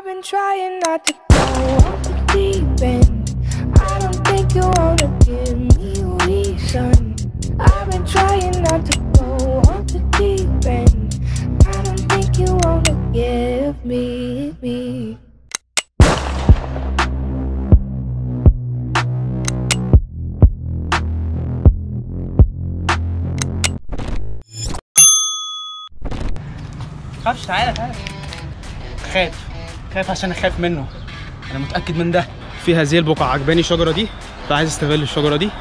I've been trying not to go off the deep end. I don't think you wanna give me reason. I've been trying not to go off the deep end. I don't think you wanna give me me. خافش تعالى تعالى خايف خايف عشان اخاف منه انا متاكد من ده في هذه البقعه عجباني الشجره دي فعايز استغل الشجره دي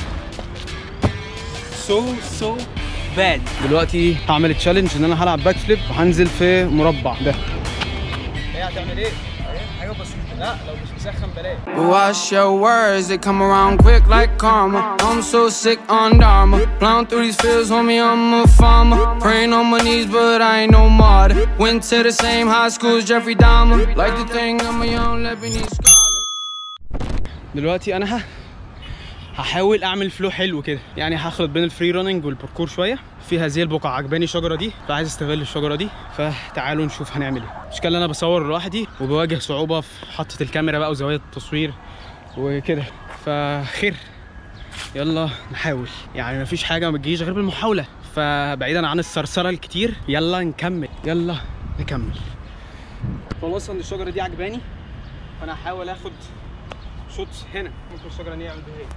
سو سو باد دلوقتي هعمل تشالنج ان انا هلعب باك فليب وهنزل في مربع ده ايه هتعمل ايه؟ حاجه بسيطه لا لو مش مسخن بلاش Watch your words, they come around quick like karma. I'm so sick on Dharma. Plowing through these fields, homie, I'm a farmer. Praying on my knees, but I ain't no martyr. Went to the same high school as Jeffrey Dahmer. Like to think I'm a young Lebanese scholar. دلوقتي انا ه... هحاول اعمل فلو حلو كده يعني هخلط بين الفري راننج والباركور شويه في هذه البقعه عجباني الشجره دي فعايز استغل الشجره دي فتعالوا نشوف هنعمل ايه المشكله ان انا بصور لوحدي وبواجه صعوبه في حطه الكاميرا بقى وزوايا التصوير وكده فخير يلا نحاول يعني مفيش حاجه ما تجيش غير بالمحاوله فبعيدا عن الثرثره الكتير يلا نكمل يلا نكمل خلاص ان الشجره دي عجباني فانا هحاول اخد شوت هنا ممكن الشجره دي اعمل بيها ايه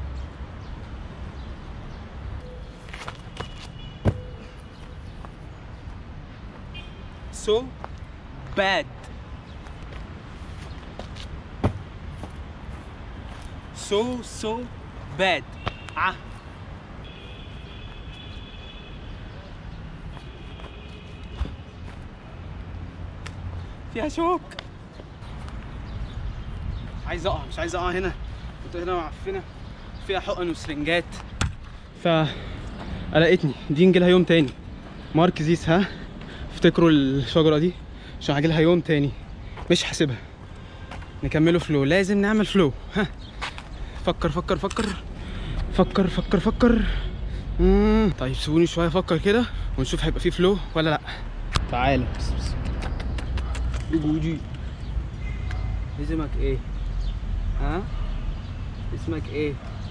so bad so so bad ah فيها شوك عايز اقع مش عايز اقع هنا كنت هنا معفنه فيها حقن وسرنجات ف قلقتني دي نجيلها يوم تاني مارك زيس ها افتكروا الشجره دي عشان هجيلها يوم تاني مش حاسبها نكمله فلو لازم نعمل فلو ها فكر فكر فكر فكر فكر فكر مم. طيب سيبوني شويه افكر كده ونشوف هيبقى فيه فلو ولا لا تعالى بس بس وجودي اسمك ايه ها اسمك ايه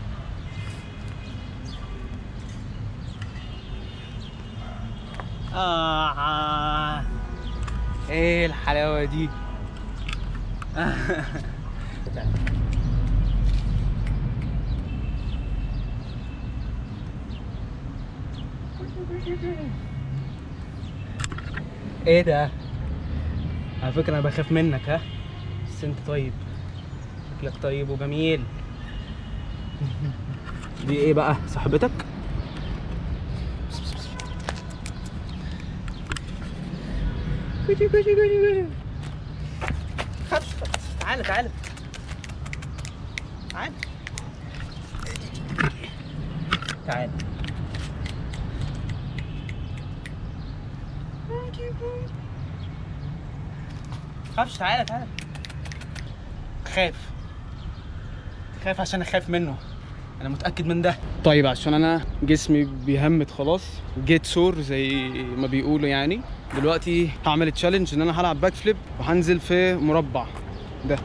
آه ايه الحلاوة دي ايه ده على فكرة انا بخاف منك ها بس انت طيب شكلك طيب وجميل دي ايه بقى صاحبتك كوشي كوشي كوشي كوشي خفش خفش. تعالى تعالى تعالى تعالى خافش تعالى تعالى خايف خايف عشان اخاف منه انا متاكد من ده طيب عشان انا جسمي بيهمت خلاص جيت سور زي ما بيقولوا يعني دلوقتي هعمل تشالنج ان انا هلعب باك فليب وهنزل في مربع ده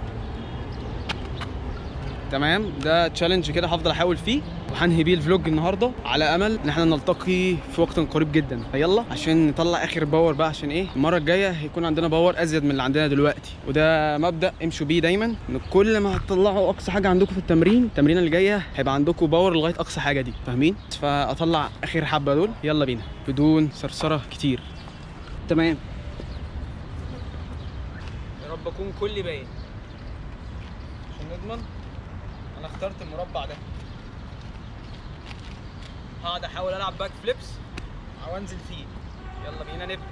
تمام ده تشالنج كده هفضل احاول فيه وهنهي بيه الفلوج النهارده على امل ان احنا نلتقي في وقت قريب جدا فيلا عشان نطلع اخر باور بقى عشان ايه المره الجايه هيكون عندنا باور ازيد من اللي عندنا دلوقتي وده مبدا امشوا بيه دايما ان كل ما هتطلعوا اقصى حاجه عندكم في التمرين التمرين اللي جايه هيبقى عندكم باور لغايه اقصى حاجه دي فاهمين فاطلع اخر حبه دول يلا بينا بدون ثرثره كتير تمام يا رب اكون كل باين عشان نضمن انا اخترت المربع ده هقعد احاول العب باك فليبس او انزل فيه يلا بينا نبدا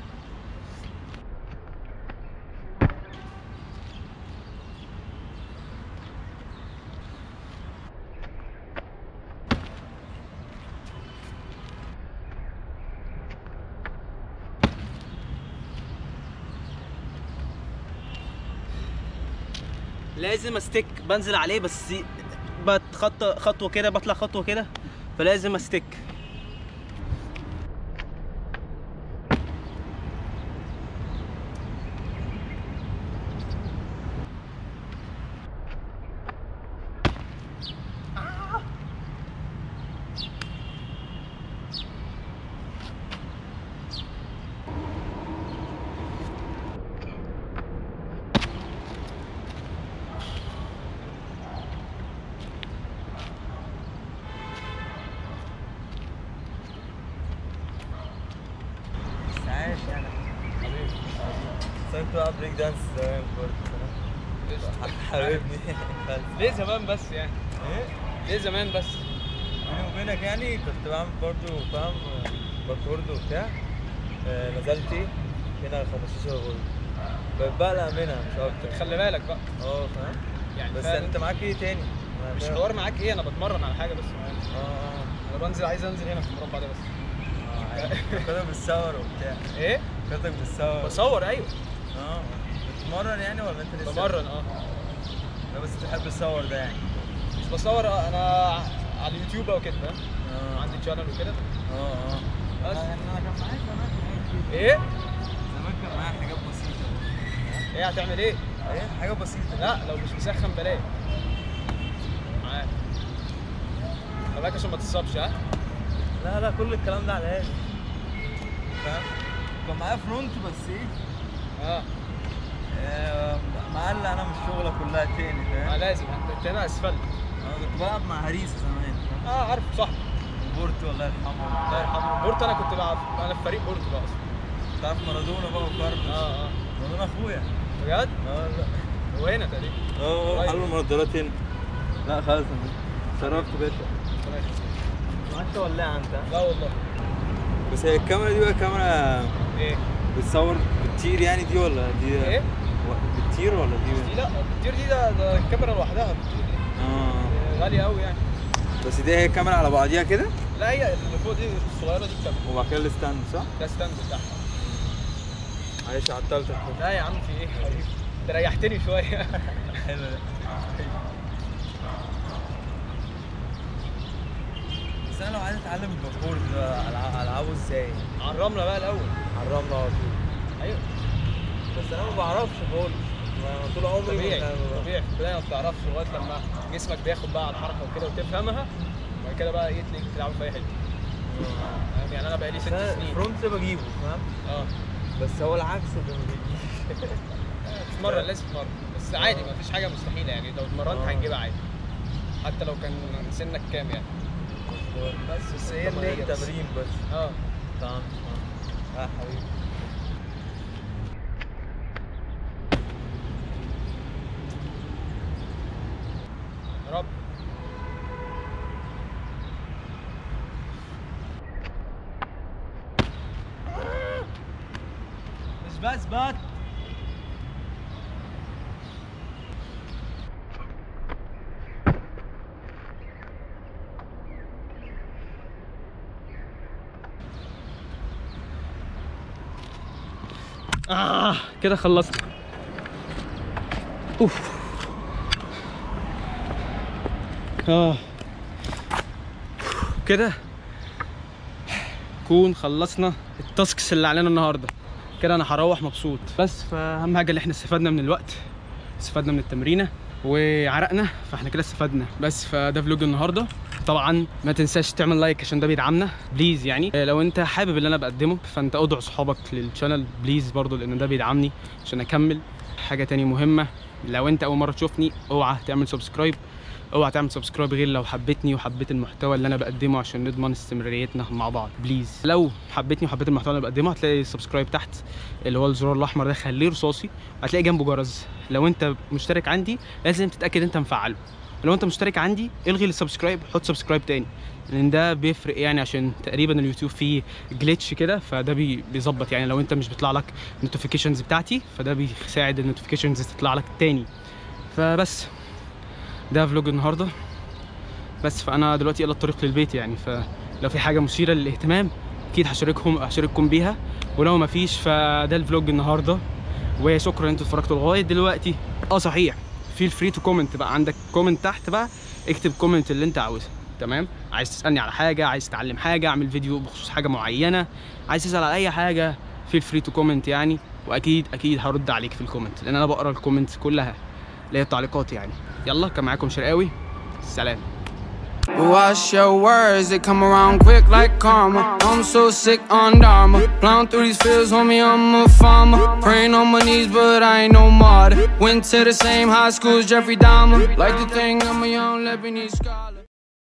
لازم استك بنزل عليه بس بتخطى خطوه كده بطلع خطوه كده فلازم استك كنت بلعب بريك دانس زمان برضه حبيبني بس ليه زمان بس يعني ايه ليه زمان بس بيني وبينك يعني كنت بعمل برضه فاهم باكورد وبتاع آه، نزلت ايه هنا 15 غول بقيت بقلق منها مش اكتر خلي بالك بقى اه فاهم يعني بس فعلا انت معاك ايه تاني؟ ما مش فاهم. حوار معاك ايه انا بتمرن على حاجه بس اه اه انا بنزل عايز انزل هنا في المربع ده بس اه عادي. كنت بتصور وبتاع ايه كنت بتصور بصور ايوه اه بتتمرن يعني ولا انت لسه؟ بمرن اه لا بس تحب الصور ده يعني مش بصور آه، انا على اليوتيوب او كده فاهم اه عندي شانل وكده اه اه بس. يعني انا كان معايا زمان حاجات كده. ايه زمان كان معايا حاجات بسيطة ايه هتعمل ايه ايه حاجة بسيطة لا لو مش مسخن بلاش معاك خلي بالك عشان ما تصابش ها لا لا كل الكلام ده على هادي فاهم كان معايا فرونت بس ايه اه آه، مقلق انا من الشغله كلها تاني آه، فاهم لازم انت هنا اسفلت انا كنت بلعب مع هريسه زمان فاهم اه عارف صح وبورتو الله يرحمه الله يرحمه بورت انا كنت بلعب انا في فريق بورت بقى اصلا تعرف مارادونا بقى وكارلوس اه اه مارادونا اخويا بجد اه لا هو هنا تقريبا اه طيب. حلو المنظرات هنا لا خلاص شرفت باشا ربنا يخليك. انت ولا انت لا والله بس هي الكاميرا دي بقى كاميرا ايه بتصور بتطير يعني دي ولا دي ايه بتطير ولا دي دي لا الكتير دي ده, ده الكاميرا لوحدها الكتير دي اه غالية قوي يعني بس دي هي كاميرا على بعضيها كده لا هي اللي فوق دي الصغيرة دي الكاميرا وبعد كده الستاند صح؟ ده ستاند بتاعها معلش عطلتك لا يا عم في ايه حبيبي انت ريحتني شوية حلو ده بس انا لو عايز اتعلم الباركور ده ألع- العبه ازاي؟ على الرملة بقى الأول على الرمله على طول ايوه بس انا ما بعرفش خالص ما- طول عمري طبيعي ما- طبيعي في البداية ما بتعرفش لغاية لما جسمك بياخد بقى على الحركة وكده وتفهمها وبعد كده بقى ايه تلاقيك بتلعب في أي حتة فاهم؟ يعني أنا بقى لي بس ست أنا سنين الفرونت بجيبه فاهم؟ اه بس هو العكس اللي ما بيجيش تتمرن لازم تتمرن بس عادي ما فيش حاجة مستحيلة يعني لو اتمرنت آه. هتجيبها عادي حتى لو كان سنك كام يعني بس بس هي النية بس. التمرين بس اه تمام اه حبيبي يا رب مش بس بات آه كده خلصنا اوف اه كده نكون خلصنا التاسكس اللي علينا النهارده كده انا هروح مبسوط بس فاهم حاجه اللي احنا استفدنا من الوقت استفدنا من التمرينه وعرقنا فاحنا كده استفدنا بس فده فلوج النهارده طبعا ما تنساش تعمل لايك عشان ده بيدعمنا بليز يعني آه، لو انت حابب اللي انا بقدمه فانت ادعو صحابك للشانل بليز برضو لان ده بيدعمني عشان اكمل حاجه تاني مهمه لو انت اول مره تشوفني اوعى تعمل سبسكرايب اوعى تعمل سبسكرايب غير لو حبيتني وحبيت المحتوى اللي انا بقدمه عشان نضمن استمراريتنا مع بعض بليز لو حبيتني وحبيت المحتوى اللي انا بقدمه هتلاقي السبسكرايب تحت اللي هو الزرار الاحمر ده خليه رصاصي هتلاقي جنبه جرس لو انت مشترك عندي لازم تتاكد انت مفعله لو انت مشترك عندي الغي السبسكرايب حط سبسكرايب تاني لان ده بيفرق يعني عشان تقريبا اليوتيوب فيه جليتش كده فده بي- بيظبط يعني لو انت مش بيطلع لك نوتيفيكيشنز بتاعتي فده بيساعد النوتيفيكيشنز تطلع لك تاني فبس ده فلوج النهارده بس فانا دلوقتي الى الطريق للبيت يعني فلو في حاجه مثيره للاهتمام اكيد هشاركهم هشارككم بيها ولو ما فيش فده الفلوج النهارده وشكرا ان انتوا اتفرجتوا لغايه دلوقتي اه صحيح فيل فري تو كومنت بقى عندك كومنت تحت بقى اكتب كومنت اللي انت عاوزها تمام عايز تسالني على حاجه عايز تتعلم حاجه اعمل فيديو بخصوص حاجه معينه عايز تسال على اي حاجه فيل فري تو كومنت يعني واكيد اكيد هرد عليك في الكومنت لان انا بقرا الكومنت كلها اللي هي التعليقات يعني يلا كان معاكم شرقاوي سلام Watch your words, they come around quick like karma. I'm so sick on Dharma. Plowing through these fields, homie, I'm a farmer. Praying on my knees, but I ain't no martyr. Went to the same high school as Jeffrey Dahmer. Like to think I'm a young Lebanese scholar.